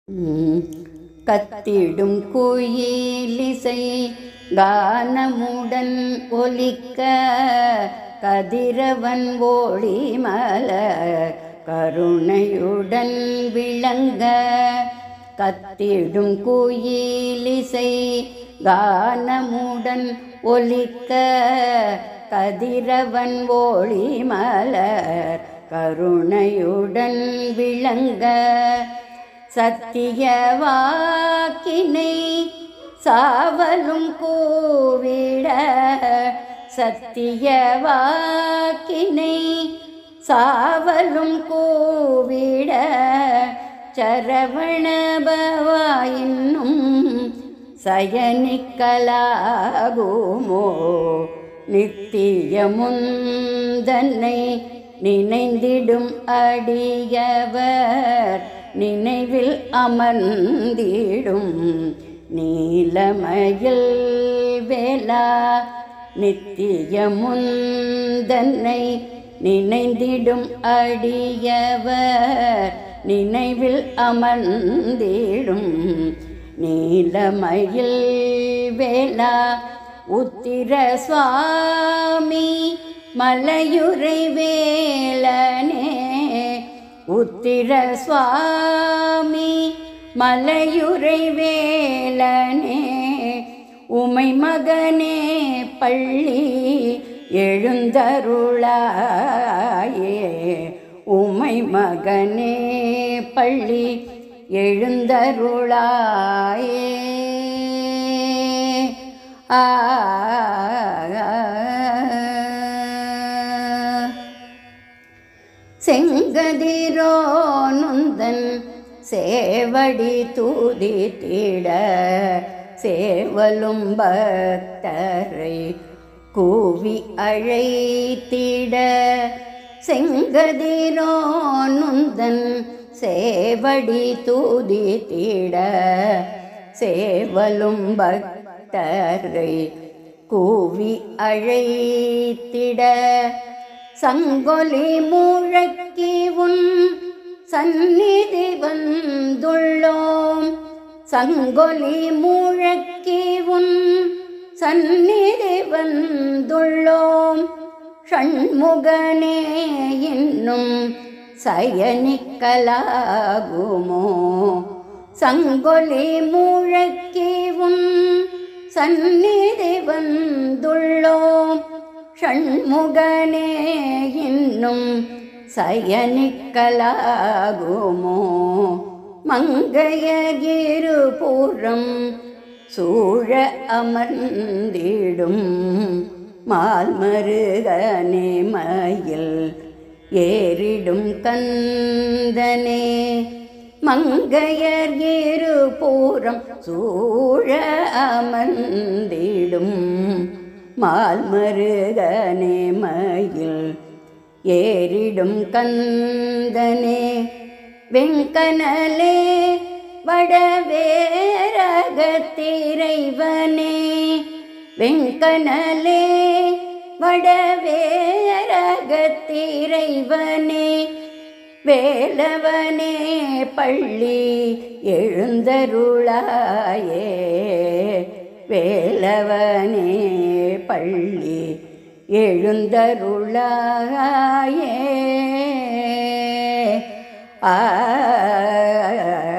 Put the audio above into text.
கத்திடும் குயிலிசை கானமுடன் ஒலிக்க கதிரவன் ஓளி மலர் கருணையுடன் விளங்க கத்திடும் குயிலிசை கானமுடன் ஒலிக்க கதிரவன் ஓளி மலர் கருணையுடன் விளங்க சத்திய வாக்கினை சாவலும் கூவிட சத்திய வாக்கினை சாவலும் கூவிட சரவணபவா இன்னும் சயனிக்கலாகுமோ நித்தியமுந்தன்னை நினைந்திடும் அடியவர் நினைவில் அமர்ந்திடும் நீலமயில் வேளா நித்தியமுந்தன்னை நினைந்திடும் அடியவர் நினைவில் அமர்ந்திடும் நீலமயில் வேளா உத்திர சுவாமி மலையுரை வேலனே உத்திர சுவாமி மலையுரை வேலனே உமை மகனே பள்ளி எழுந்தருளாயே உமை மகனே பள்ளி எழுந்தருளாயே ஆ செங்கதிரோ நுந்தன் சேவடி தூதித்திட சேவலும் பக்தரை கூவி அழைத்திட செங்கதிரோ நுந்தன் சேவடி தூதித்திட சேவலும் பக்தரை கூவி அழைத்திட சங்கொலி முழக்கி உன் சந்நிதி வந்துள்ளோம் சங்கொலி முழக்கி உன் சந்நிதி வந்துள்ளோம் ஷண்முகனே இன்னும் சயனிக்கலாகுமோ சங்கொலி முழக்கி உன் சந்நிதி வந்துள்ளோம் ஷண்முகனே இன்னும் சயனிக்கலாகுமோ மங்கையர் இருபுறம் சூழ அமர்ந்திடும் மால்மருகனே மயில் ஏறிடும் கந்தனே மங்கையர் இருபுறம் சூழ அமர்ந்திடும் மால்மருகனே மயில் ஏறிடும் கந்தனே வெங்கனலே வடவேரகத்திரைவனே வெங்கனலே வடவேரகத்திரைவனே வேலவனே பள்ளி எழுந்தருளாயே வேலவனே பள்ளி எழுந்தருளாயே ஆ